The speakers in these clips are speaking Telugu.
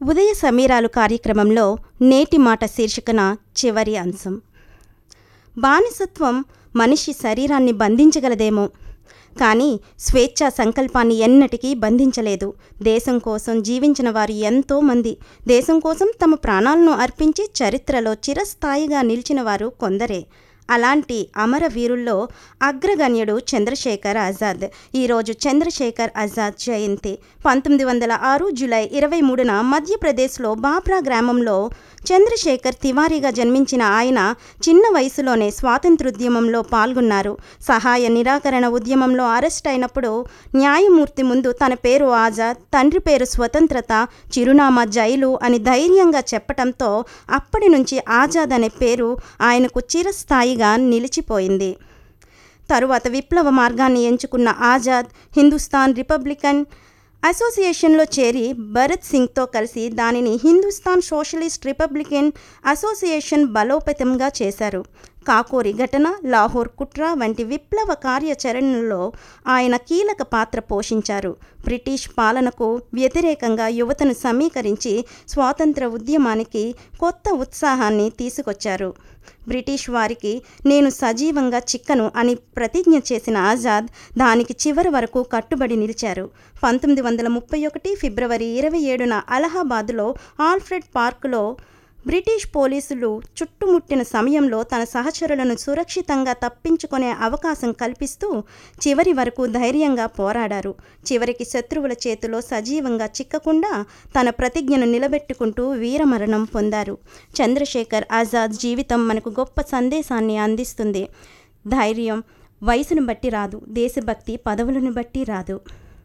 ఉదయ సమీరాలు కార్యక్రమంలో నేటి మాట శీర్షికన చివరి అంశం బానిసత్వం మనిషి శరీరాన్ని బంధించగలదేమో కానీ స్వేచ్ఛా సంకల్పాన్ని ఎన్నటికీ బంధించలేదు దేశం కోసం జీవించిన వారు ఎంతో మంది దేశం కోసం తమ ప్రాణాలను అర్పించి చరిత్రలో చిరస్థాయిగా నిలిచిన వారు కొందరే అలాంటి అమరవీరుల్లో అగ్రగణ్యుడు చంద్రశేఖర్ ఆజాద్ ఈరోజు చంద్రశేఖర్ ఆజాద్ జయంతి పంతొమ్మిది వందల ఆరు జూలై ఇరవై మూడున మధ్యప్రదేశ్లో బాబ్రా గ్రామంలో చంద్రశేఖర్ తివారీగా జన్మించిన ఆయన చిన్న వయసులోనే స్వాతంత్రోద్యమంలో పాల్గొన్నారు సహాయ నిరాకరణ ఉద్యమంలో అరెస్ట్ అయినప్పుడు న్యాయమూర్తి ముందు తన పేరు ఆజాద్ తండ్రి పేరు స్వతంత్రత చిరునామా జైలు అని ధైర్యంగా చెప్పటంతో అప్పటి నుంచి ఆజాద్ అనే పేరు ఆయనకు చిరస్థాయిగా నిలిచిపోయింది తరువాత విప్లవ మార్గాన్ని ఎంచుకున్న ఆజాద్ హిందుస్థాన్ రిపబ్లికన్ అసోసియేషన్లో చేరి భరత్ సింగ్తో కలిసి దానిని హిందుస్థాన్ సోషలిస్ట్ రిపబ్లికన్ అసోసియేషన్ బలోపేతంగా చేశారు కాకోరి ఘటన లాహోర్ కుట్ర వంటి విప్లవ కార్యాచరణలో ఆయన కీలక పాత్ర పోషించారు బ్రిటిష్ పాలనకు వ్యతిరేకంగా యువతను సమీకరించి స్వాతంత్ర ఉద్యమానికి కొత్త ఉత్సాహాన్ని తీసుకొచ్చారు బ్రిటిష్ వారికి నేను సజీవంగా చిక్కను అని ప్రతిజ్ఞ చేసిన ఆజాద్ దానికి చివరి వరకు కట్టుబడి నిలిచారు పంతొమ్మిది వందల ముప్పై ఒకటి ఫిబ్రవరి ఇరవై ఏడున అలహాబాద్లో ఆల్ఫ్రెడ్ పార్కులో బ్రిటిష్ పోలీసులు చుట్టుముట్టిన సమయంలో తన సహచరులను సురక్షితంగా తప్పించుకునే అవకాశం కల్పిస్తూ చివరి వరకు ధైర్యంగా పోరాడారు చివరికి శత్రువుల చేతిలో సజీవంగా చిక్కకుండా తన ప్రతిజ్ఞను నిలబెట్టుకుంటూ వీరమరణం పొందారు చంద్రశేఖర్ ఆజాద్ జీవితం మనకు గొప్ప సందేశాన్ని అందిస్తుంది ధైర్యం వయసును బట్టి రాదు దేశభక్తి పదవులను బట్టి రాదు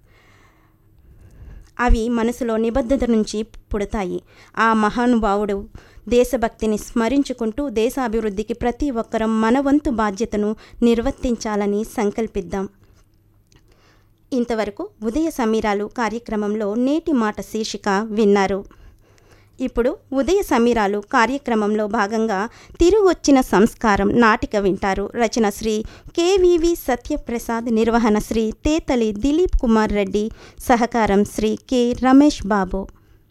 అవి మనసులో నిబద్ధత నుంచి పుడతాయి ఆ మహానుభావుడు దేశభక్తిని స్మరించుకుంటూ దేశాభివృద్ధికి ప్రతి ఒక్కరం మన వంతు బాధ్యతను నిర్వర్తించాలని సంకల్పిద్దాం ఇంతవరకు ఉదయ సమీరాలు కార్యక్రమంలో నేటి మాట శీర్షిక విన్నారు ఇప్పుడు ఉదయ సమీరాలు కార్యక్రమంలో భాగంగా తిరుగొచ్చిన సంస్కారం నాటిక వింటారు రచన శ్రీ కేవివి సత్యప్రసాద్ నిర్వహణ శ్రీ తేతలి దిలీప్ కుమార్ రెడ్డి సహకారం శ్రీ కె రమేష్ బాబు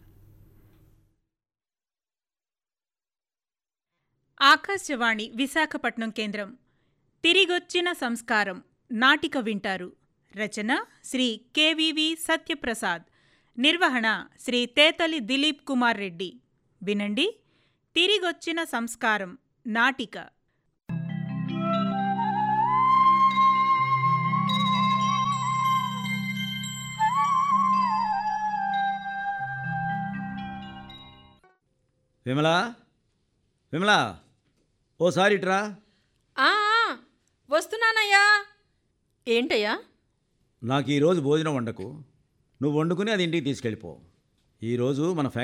ఆకాశవాణి విశాఖపట్నం కేంద్రం తిరిగొచ్చిన సంస్కారం నాటిక వింటారు రచన శ్రీ కెవివి సత్యప్రసాద్ నిర్వహణ శ్రీ తేతలి దిలీప్ కుమార్ రెడ్డి వినండి తిరిగొచ్చిన సంస్కారం నాటిక విమలా విమలా ఓసారి ఇట్రా ఆ, ఆ, వస్తున్నానయ్యా ఏంటయ్యా నాకు ఈరోజు భోజనం వండకు నువ్వు వండుకుని అది ఇంటికి తీసుకెళ్ళిపో ఈరోజు మన ఫ్యాక్టరీ